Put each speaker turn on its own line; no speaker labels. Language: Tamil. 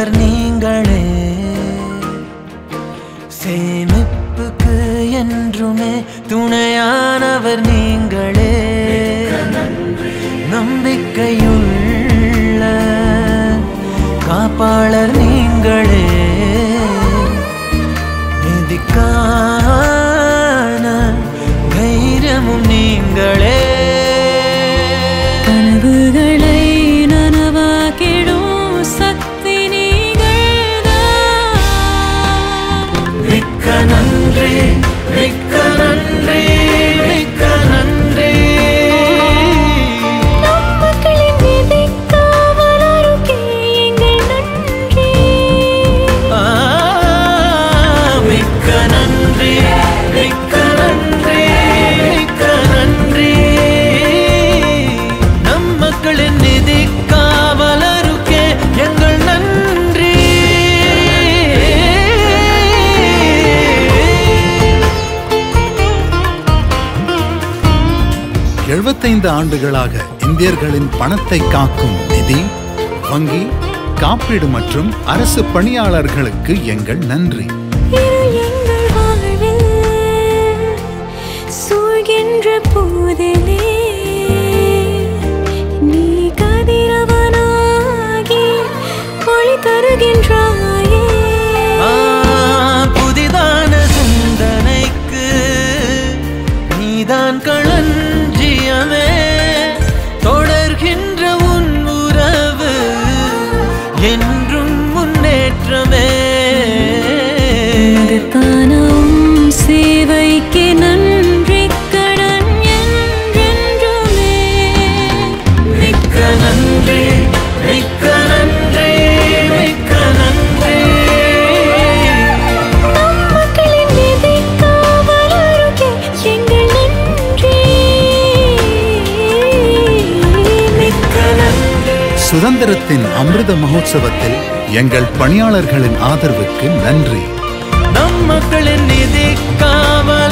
காப்பாளர் நீங்களே சேமிப்புக்கு என்றுமே துணையானவர் நீங்களே நம்பிக்கையுள்ள காப்பாளர் நீங்களே நிதிக்கான தைரியமும் நீங்களே
கனவுகளை நனவாக்கிடும் சக்தி நீங்கள்தான்
மிக்க நன்றி மிக்க நன்றி மிக்க நன்றி
நம் மக்களின் நிதிக்காவலருக்கே எங்கள் நன்றி
ஆ, மிக்க நன்றி மிக்க நன்றி மிக்க நன்றி நம் மக்களின் நிதி காவலருக்கே எங்கள் நன்றி
எழுபத்தைந்து ஆண்டுகளாக இந்தியர்களின் பணத்தை காக்கும் நிதி வங்கி காப்பீடு மற்றும் அரசு பணியாளர்களுக்கு எங்கள் நன்றி
இருள் எங்கள் வாழ்வில் சூழ்கின்ற போதிலே நீ கதிரவனாகி ஒளி தருகின்றாயே
ஆ, புதிதான சிந்தனைக்கு நீதான் களஞ்சியமே தொடர்கின்ற உன் உறவு என்றும் முன்னேற்றமே
மகத்தான உம் சேவைக்கு நன்றி கடன் என்றென்றுமே
மிக்க நன்றி மிக்க நன்றி மிக்க நன்றி
நம் மக்களின் நிதி காவலருக்கே எங்கள் நன்றி மிக்க நன்றி
சுதந்திரத்தின் அமிர்த மகோத்சவத்தில் எங்கள் பணியாளர்களின் ஆதரவுக்கு நன்றி
நம் மக்களின் நிதி காவல்